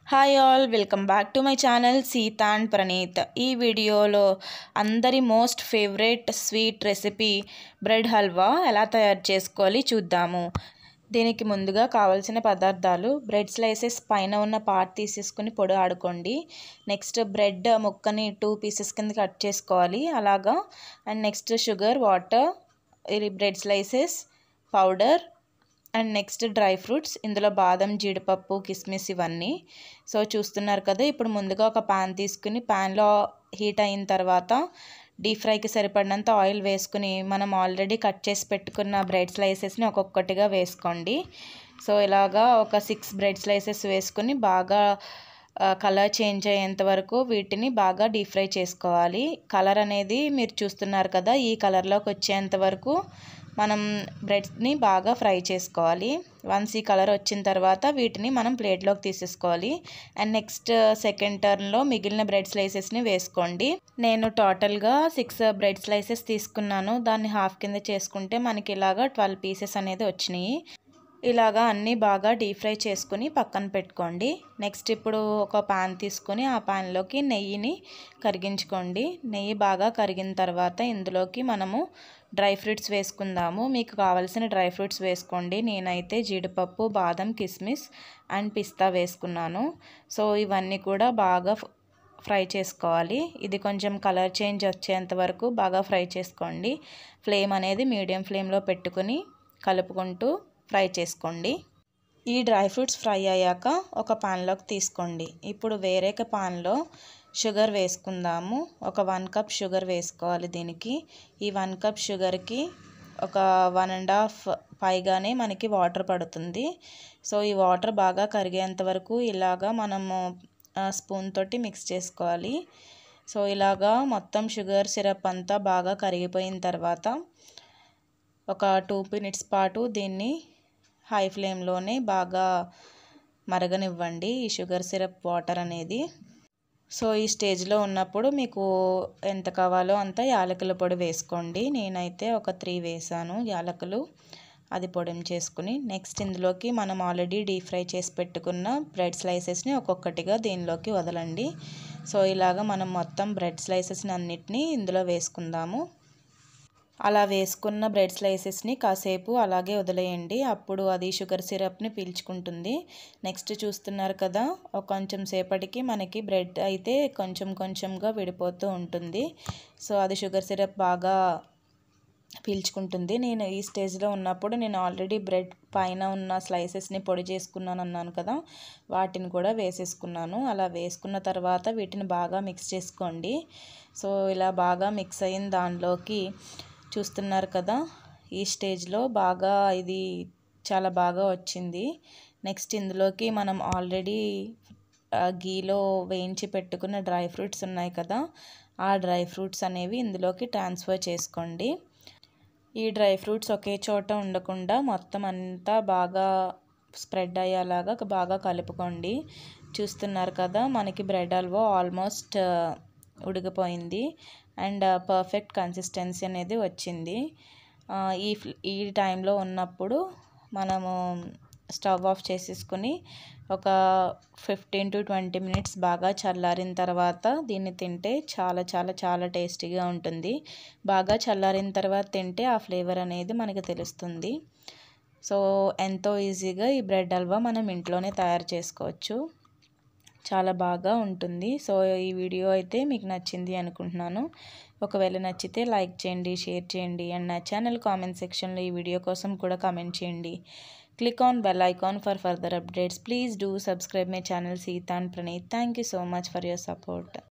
hi all welcome back to my channel Seetha and Praneeth ఈ వీడియోలో అందరి most favourite sweet recipe bread halwa ఎలా తయారు చేసుకోవాలి చూద్దాము దీనికి ముందుగా కావాల్సిన పదార్థాలు బ్రెడ్ స్లైసెస్ పైన ఉన్న పార్ట్ తీసేసుకుని పొడి ఆడుకోండి నెక్స్ట్ బ్రెడ్ ముక్కని టూ పీసెస్ కింద కట్ చేసుకోవాలి అలాగా అండ్ నెక్స్ట్ షుగర్ వాటర్ ఇది bread slices powder and next dry fruits ఇందులో బాదం జీడిపప్పు కిస్మిస్ ఇవన్నీ సో చూస్తున్నారు కదా ఇప్పుడు ముందుగా ఒక ప్యాన్ తీసుకుని ప్యాన్లో హీట్ అయిన తర్వాత డీప్ ఫ్రైకి సరిపడినంత ఆయిల్ వేసుకుని మనం ఆల్రెడీ కట్ చేసి పెట్టుకున్న బ్రెడ్ స్లైసెస్ని ఒక్కొక్కటిగా వేసుకోండి సో ఇలాగా ఒక సిక్స్ బ్రెడ్ స్లైసెస్ వేసుకుని బాగా కలర్ చేంజ్ అయ్యేంత వరకు వీటిని బాగా డీప్ ఫ్రై చేసుకోవాలి కలర్ అనేది మీరు చూస్తున్నారు కదా ఈ కలర్లోకి వచ్చేంత వరకు మనం బ్రెడ్ని బాగా ఫ్రై చేసుకోవాలి వన్స్ ఈ కలర్ వచ్చిన తర్వాత వీటిని మనం ప్లేట్లోకి తీసేసుకోవాలి అండ్ నెక్స్ట్ సెకండ్ టర్న్లో మిగిలిన బ్రెడ్ స్లైసెస్ని వేసుకోండి నేను టోటల్గా సిక్స్ బ్రెడ్ స్లైసెస్ తీసుకున్నాను దాన్ని హాఫ్ కింద చేసుకుంటే మనకి ఇలాగా ట్వెల్వ్ పీసెస్ అనేది వచ్చినాయి ఇలాగా అన్నీ బాగా డీప్ ఫ్రై చేసుకుని పక్కన పెట్టుకోండి నెక్స్ట్ ఇప్పుడు ఒక పాన్ తీసుకొని ఆ పాన్లోకి నెయ్యిని కరిగించుకోండి నెయ్యి బాగా కరిగిన తర్వాత ఇందులోకి మనము డ్రై ఫ్రూట్స్ వేసుకుందాము మీకు కావాల్సిన డ్రై ఫ్రూట్స్ వేసుకోండి నేనైతే జీడిపప్పు బాదం కిస్మిస్ అండ్ పిస్తా వేసుకున్నాను సో ఇవన్నీ కూడా బాగా ఫ్రై చేసుకోవాలి ఇది కొంచెం కలర్ చేంజ్ వచ్చేంత వరకు బాగా ఫ్రై చేసుకోండి ఫ్లేమ్ అనేది మీడియం ఫ్లేమ్లో పెట్టుకుని కలుపుకుంటూ ఫ్రై చేసుకోండి ఈ డ్రై ఫ్రూట్స్ ఫ్రై అయ్యాక ఒక పాన్లోకి తీసుకోండి ఇప్పుడు వేరే పాన్లో షుగర్ వేసుకుందాము ఒక వన్ కప్ షుగర్ వేసుకోవాలి దీనికి ఈ వన్ కప్ షుగర్కి ఒక వన్ అండ్ హాఫ్ పైగానే మనకి వాటర్ పడుతుంది సో ఈ వాటర్ బాగా కరిగేంత వరకు ఇలాగా మనము స్పూన్ తోటి మిక్స్ చేసుకోవాలి సో ఇలాగా మొత్తం షుగర్ సిరప్ అంతా బాగా కరిగిపోయిన తర్వాత ఒక టూ మినిట్స్ పాటు దీన్ని హై ఫ్లేమ్లోనే బాగా మరగనివ్వండి ఈ షుగర్ సిరప్ వాటర్ అనేది సో ఈ స్టేజ్లో ఉన్నప్పుడు మీకు ఎంత కావాలో అంత యాలకుల పొడి వేసుకోండి నేనైతే ఒక త్రీ వేసాను యాలకులు అది పొడిం చేసుకుని నెక్స్ట్ ఇందులోకి మనం ఆల్రెడీ డీప్ ఫ్రై చేసి పెట్టుకున్న బ్రెడ్ స్లైసెస్ని ఒక్కొక్కటిగా దీనిలోకి వదలండి సో ఇలాగ మనం మొత్తం బ్రెడ్ స్లైసెస్ని అన్నిటినీ ఇందులో వేసుకుందాము అలా వేసుకున్న బ్రెడ్ స్లైసెస్ని కాసేపు అలాగే వదిలేయండి అప్పుడు అది షుగర్ సిరప్ని పీల్చుకుంటుంది నెక్స్ట్ చూస్తున్నారు కదా ఒక కొంచెం సేపటికి మనకి బ్రెడ్ అయితే కొంచెం కొంచెంగా విడిపోతూ ఉంటుంది సో అది షుగర్ సిరప్ బాగా పీల్చుకుంటుంది నేను ఈ స్టేజ్లో ఉన్నప్పుడు నేను ఆల్రెడీ బ్రెడ్ పైన ఉన్న స్లైసెస్ని పొడి చేసుకున్నాను అన్నాను కదా వాటిని కూడా వేసేసుకున్నాను అలా వేసుకున్న తర్వాత వీటిని బాగా మిక్స్ చేసుకోండి సో ఇలా బాగా మిక్స్ అయిన దానిలోకి చూస్తున్నారు కదా ఈ స్టేజ్లో బాగా ఇది చాలా బాగా వచ్చింది నెక్స్ట్ ఇందులోకి మనం ఆల్రెడీ గీలో వేయించి పెట్టుకున్న డ్రై ఫ్రూట్స్ ఉన్నాయి కదా ఆ డ్రై ఫ్రూట్స్ అనేవి ఇందులోకి ట్రాన్స్ఫర్ చేసుకోండి ఈ డ్రై ఫ్రూట్స్ ఒకే చోట ఉండకుండా మొత్తం అంతా బాగా స్ప్రెడ్ అయ్యేలాగా బాగా కలుపుకోండి చూస్తున్నారు కదా మనకి బ్రెడ్ హల్వా ఆల్మోస్ట్ ఉడికిపోయింది అండ్ పర్ఫెక్ట్ కన్సిస్టెన్సీ అనేది వచ్చింది ఈ ఈ టైంలో ఉన్నప్పుడు మనము స్టవ్ ఆఫ్ చేసేసుకుని ఒక ఫిఫ్టీన్ టు ట్వంటీ మినిట్స్ బాగా చల్లారిన తర్వాత దీన్ని తింటే చాలా చాలా చాలా టేస్టీగా ఉంటుంది బాగా చల్లారిన తర్వాత తింటే ఆ ఫ్లేవర్ అనేది మనకి తెలుస్తుంది సో ఎంతో ఈజీగా ఈ బ్రెడ్ హల్వా మనం ఇంట్లోనే తయారు చేసుకోవచ్చు చాలా బాగా ఉంటుంది సో ఈ వీడియో అయితే మీకు నచ్చింది అనుకుంటున్నాను ఒకవేళ నచ్చితే లైక్ చేయండి షేర్ చేయండి అండ్ నా ఛానల్ కామెంట్ సెక్షన్లో ఈ వీడియో కోసం కూడా కామెంట్ చేయండి click on bell icon for further updates please do subscribe my channel Seethan Praneeth thank you so much for your support